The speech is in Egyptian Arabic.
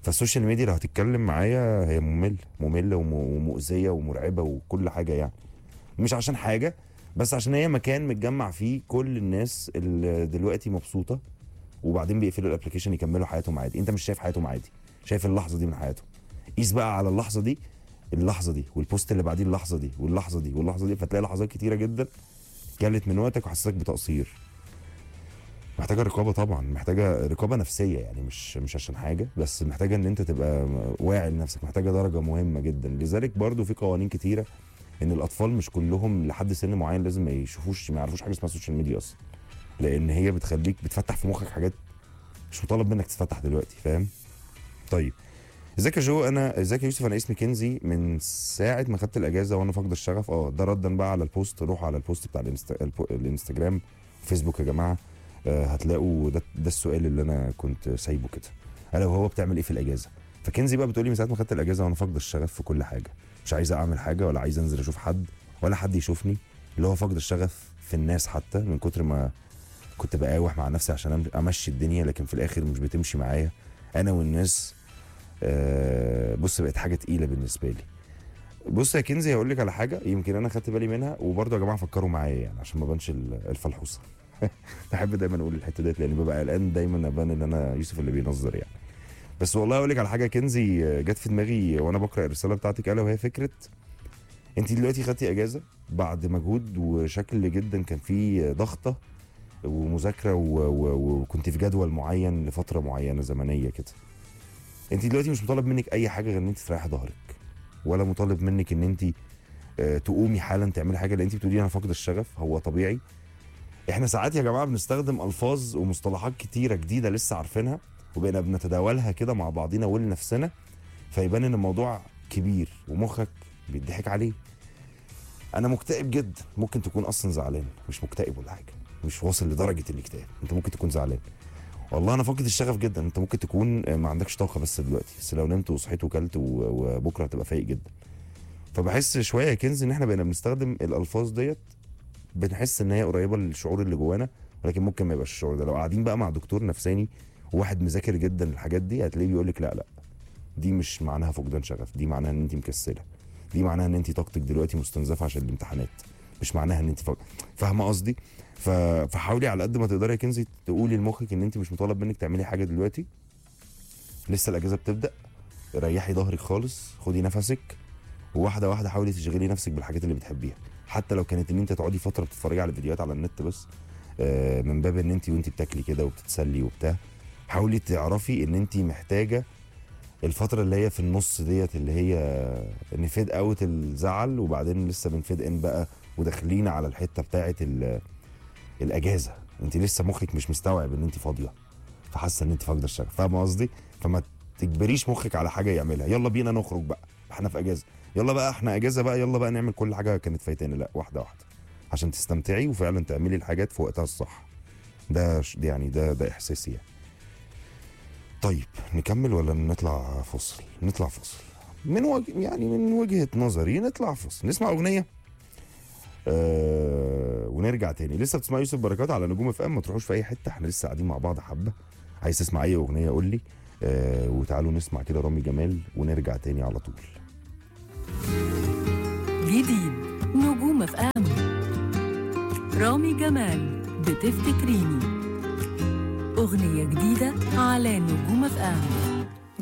فالسوشيال ميديا لو هتتكلم معايا هي ممل ممله وم- ومؤذيه ومرعبه وكل حاجه يعني مش عشان حاجه بس عشان هي مكان متجمع فيه كل الناس اللي دلوقتي مبسوطه وبعدين بيقفلوا الابلكيشن يكملوا حياتهم عادي انت مش شايف حياتهم عادي شايف اللحظه دي من حياتهم قيس بقى على اللحظه دي اللحظه دي والبوست اللي بعديه اللحظه دي واللحظه دي واللحظه دي فتلاقي لحظات كتيره جدا كلت من وقتك وحسسك بتقصير محتاجه رقابه طبعا محتاجه رقابه نفسيه يعني مش مش عشان حاجه بس محتاجه ان انت تبقى واعي لنفسك محتاجه درجه مهمه جدا لذلك برضو في قوانين كتيره ان الاطفال مش كلهم لحد سن معين لازم ما يشوفوش ما يعرفوش حاجه اسمها السوشيال ميديا اصلا لان هي بتخليك بتفتح في مخك حاجات مش مطالب منك تتفتح دلوقتي فاهم طيب ازيك يا جو انا ازيك يا يوسف انا اسمي كنزي من ساعه ما خدت الاجازه وانا فاقد الشغف اه ده ردا بقى على البوست روحوا على البوست بتاع الانستا... البو- الانستجرام فيسبوك يا جماعه آه هتلاقوا ده ده السؤال اللي انا كنت سايبه كده الا وهو بتعمل ايه في الاجازه فكنزي بقى بتقولي من ساعه ما خدت الاجازه وانا فاقد الشغف في كل حاجه مش عايزه اعمل حاجه ولا عايزه انزل اشوف حد ولا حد يشوفني اللي هو فقد الشغف في الناس حتى من كتر ما كنت بقاوح مع نفسي عشان أم- امشي الدنيا لكن في الاخر مش بتمشي معايا انا والناس آه بص بقت حاجه تقيله بالنسبه لي بص يا كنزي هقول لك على حاجه يمكن انا خدت بالي منها وبرضه يا جماعه فكروا معايا يعني عشان ما بانش ال- الفلحوصه بحب دايما اقول الحته ديت لان ببقى قلقان دايما ابان ان انا يوسف اللي بينظر يعني بس والله اقول لك على حاجه كنزي آه، جت في دماغي وانا بقرا الرساله بتاعتك الا وهي فكره انت دلوقتي خدتي اجازه بعد مجهود وشكل جدا كان فيه ضغطه ومذاكره و- و- وكنت في جدول معين لفتره معينه زمنيه كده انت دلوقتي مش مطالب منك اي حاجه غير ان انت تريحي ظهرك ولا مطالب منك ان انت آه، تقومي حالا تعملي حاجه لان انت بتقولي انا فاقد الشغف هو طبيعي احنا ساعات يا جماعه بنستخدم الفاظ ومصطلحات كتيره جديده لسه عارفينها وبقينا بنتداولها كده مع بعضينا ولنفسنا فيبان ان الموضوع كبير ومخك بيضحك عليه انا مكتئب جدا ممكن تكون اصلا زعلان مش مكتئب ولا حاجه مش واصل لدرجه الاكتئاب انت ممكن تكون زعلان والله انا فاقد الشغف جدا انت ممكن تكون آه، ما عندكش طاقه بس دلوقتي بس لو نمت وصحيت وكلت و- وبكره هتبقى فايق جدا فبحس شويه يا كنز ان احنا بقينا بنستخدم الالفاظ ديت بنحس ان هي قريبه للشعور اللي جوانا ولكن ممكن ما يبقاش الشعور ده لو قاعدين بقى مع دكتور نفساني وواحد مذاكر جدا الحاجات دي هتلاقيه بيقول لك لا لا دي مش معناها فقدان شغف دي معناها ان انت مكسله دي معناها ان انت طاقتك دلوقتي مستنزفه عشان الامتحانات مش معناها ان انت فق... فاهمه قصدي ف... فحاولي على قد ما تقدري يا كنزي تقولي لمخك ان انت مش مطالب منك تعملي حاجه دلوقتي لسه الاجازه بتبدا ريحي ظهرك خالص خدي نفسك وواحده واحده حاولي تشغلي نفسك بالحاجات اللي بتحبيها حتى لو كانت ان انت تقعدي فتره بتتفرجي على فيديوهات على النت بس آه، من باب ان انت وانت بتاكلي كده وبتتسلي وبتاع حاولي تعرفي ان انت محتاجه الفترة اللي هي في النص ديت اللي هي نفيد اوت الزعل وبعدين لسه بنفيد ان بقى وداخلين على الحتة بتاعت ال- الاجازة انت لسه مخك مش مستوعب ان انت فاضية فحاسة ان انت فاقدة الشغف فاهمة قصدي؟ فما تجبريش مخك على حاجة يعملها يلا بينا نخرج بقى احنا في اجازة يلا بقى احنا اجازة بقى يلا بقى نعمل كل حاجة كانت فايتانا لا واحدة واحدة عشان تستمتعي وفعلا تعملي الحاجات في وقتها الصح ده ش- يعني ده ده احساسي يعني طيب نكمل ولا نطلع فصل نطلع فصل من وجه يعني من وجهة نظري نطلع فصل نسمع أغنية آه ونرجع تاني لسه بتسمع يوسف بركات على نجوم اف ام ما تروحوش في اي حته احنا لسه قاعدين مع بعض حبه عايز تسمع اي اغنيه قول لي آه وتعالوا نسمع كده رامي جمال ونرجع تاني على طول جديد نجوم اف ام رامي جمال بتفتكريني أغنية جديدة على نجوم اف ام